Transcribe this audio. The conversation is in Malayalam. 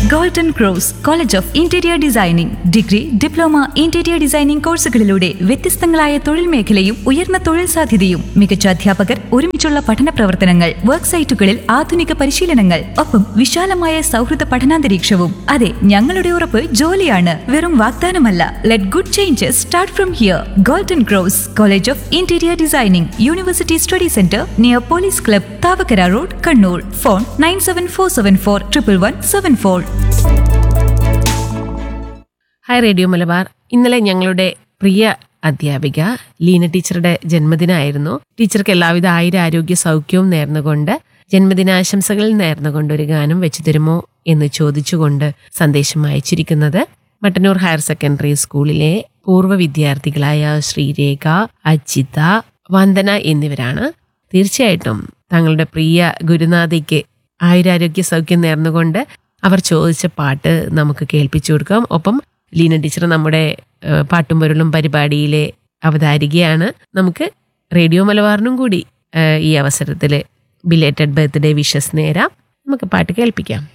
golden cross college of interior designing degree diploma interior designing കോഴ്സുകളിലൂടെ വ്യത്യസ്തങ്ങളായ തൊഴിൽ മേഖലയും ഉയർന്ന തൊഴിൽ സാധ്യതയും മികച്ച അധ്യാപകർ ഒരുമിച്ചുള്ള പഠന പ്രവർത്തനങ്ങൾ വർക്ക് സൈറ്റുകളിൽ ആധുനിക പരിശീലനങ്ങൾ ഒപ്പം വിശാലമായ സൗഹൃദ പഠനാന്തരീക്ഷവും അതെ ഞങ്ങളുടെ ഉറപ്പ് ജോലിയാണ് വെറും വാഗ്ദാനമല്ല let good changes start from here golden cross college of interior designing university study centre near police club Thavakkara road Kannur phone nine seven four seven four triple one seven four hi radio Malabar ഇന്നലെ ഞങ്ങളുടെ പ്രിയ അധ്യാപിക ലീന ടീച്ചറുടെ ജന്മദിനമായിരുന്നു ടീച്ചർക്ക് എല്ലാവിധ ആയിര ആരോഗ്യ സൗഖ്യവും നേർന്നുകൊണ്ട് ജന്മദിനാശംസകൾ നേർന്നുകൊണ്ട് ഒരു ഗാനം വെച്ചു തരുമോ എന്ന് ചോദിച്ചുകൊണ്ട് സന്ദേശം അയച്ചിരിക്കുന്നത് മട്ടന്നൂർ ഹയർ സെക്കൻഡറി സ്കൂളിലെ പൂർവ്വ വിദ്യാർത്ഥികളായ ശ്രീരേഖ അജിത വന്ദന എന്നിവരാണ് തീർച്ചയായിട്ടും തങ്ങളുടെ പ്രിയ ഗുരുനാഥയ്ക്ക് ആയുരാരോഗ്യ സൗഖ്യം നേർന്നുകൊണ്ട് അവർ ചോദിച്ച പാട്ട് നമുക്ക് കേൾപ്പിച്ചു കൊടുക്കാം ഒപ്പം ലീന ടീച്ചർ നമ്മുടെ ഏഹ്, പാട്ടും പൊരുളും പരിപാടിയിലെ അവതാരികയാണ് നമുക്ക് റേഡിയോ മലബാറിനും കൂടി ഏഹ്, ഈ അവസരത്തിൽ ബിലേറ്റഡ് ബർത്ത്ഡേ വിഷസ് നേരാം നമുക്ക് പാട്ട് കേൾപ്പിക്കാം